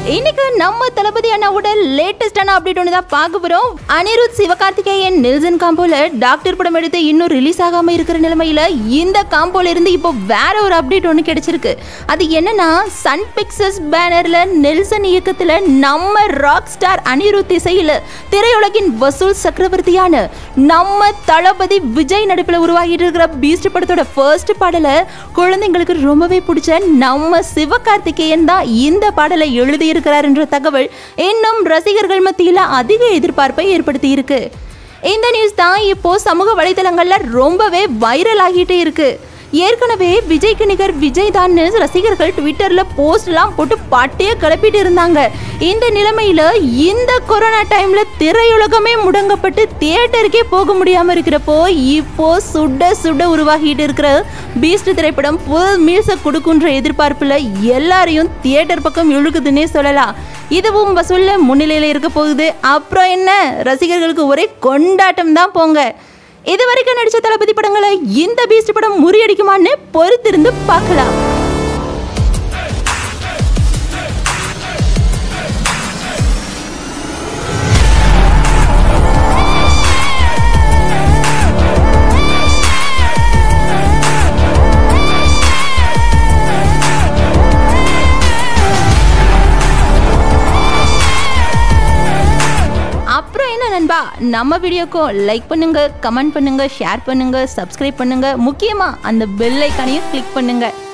இன்னைக்கு நம்ம தளபதி அண்ணாவோட லேட்டஸ்டான அப்டேட் ஒன்று தான் பார்க்க போறோம் அனிருத் சிவகார்த்திகேயன் நெல்சன் காம்போல டாக்டர் படம் எடுத்து இன்னும் ரிலீஸ் ஆகாம இருக்கிற நிலைமையில இந்த காம்போல இருந்து இப்போ வேற ஒரு அப்டேட் ஒன்று கிடைச்சிருக்கு அது என்னன்னா சன் பிக்சர்ஸ் பேனர்ல நெல்சன் இயக்கத்துல நம்ம ராக் ஸ்டார் அனிருத் இசையில திரையுலகின் வசூல் சக்கரவர்த்தியான நம்ம தளபதி விஜய் நடிப்புல உருவாகிட்டு இருக்கிற பீஸ்ட் படத்தோட ஃபர்ஸ்ட் பாடலை குழந்தைங்களுக்கு ரொம்பவே பிடிச்ச நம்ம சிவகார்த்திகேயன் தான் இந்த பாடலை எழுதியிருக்கிறார் என்ற தகவல் இன்னும் ரசிகர்கள் மத்தியில் அதிக எதிர்பார்ப்பை ஏற்படுத்தி இருக்கு இந்த நியூஸ் தான் இப்போ சமூக வலைதளங்கள்ல ரொம்பவே வைரல் ஆகிட்டே இருக்கு ஏற்கனவே விஜய்க்கு நிகர் விஜய் தான்னு ரசிகர்கள் ட்விட்டர்ல போஸ்ட்லாம் போட்டு பாட்டியே கிளப்பிட்டு இருந்தாங்க இந்த நிலைமையில இந்த கொரோனா டைம்ல திரையுலகமே முடங்கப்பட்டு தியேட்டருக்கே போக முடியாம இருக்கிறப்போ இப்போ சுட சுட உருவாகிட்டு இருக்கிற பீஸ்ட் திரைப்படம் புல் மீல்ஸை கொடுக்குன்ற எதிர்பார்ப்புல எல்லாரையும் தியேட்டர் பக்கம் இழுக்குதுன்னே சொல்லலாம் இதுவும் வசூல்ல முன்னிலையில இருக்க போகுது அப்புறம் என்ன ரசிகர்களுக்கு ஒரே கொண்டாட்டம் தான் போங்க இது வரைக்கும் நடிச்ச தளபதி படங்களை இந்த பீஸ்ட் படம் முறியடிக்குமான்னு பொறுத்திருந்து பார்க்கலாம் அப்புறம் என்ன நண்பா நம்ம வீடியோக்கும் லைக் பண்ணுங்க கமெண்ட் பண்ணுங்க ஷேர் பண்ணுங்க சப்ஸ்கிரைப் பண்ணுங்க முக்கியமா அந்த பெல் ஐக்கானையும் கிளிக் பண்ணுங்க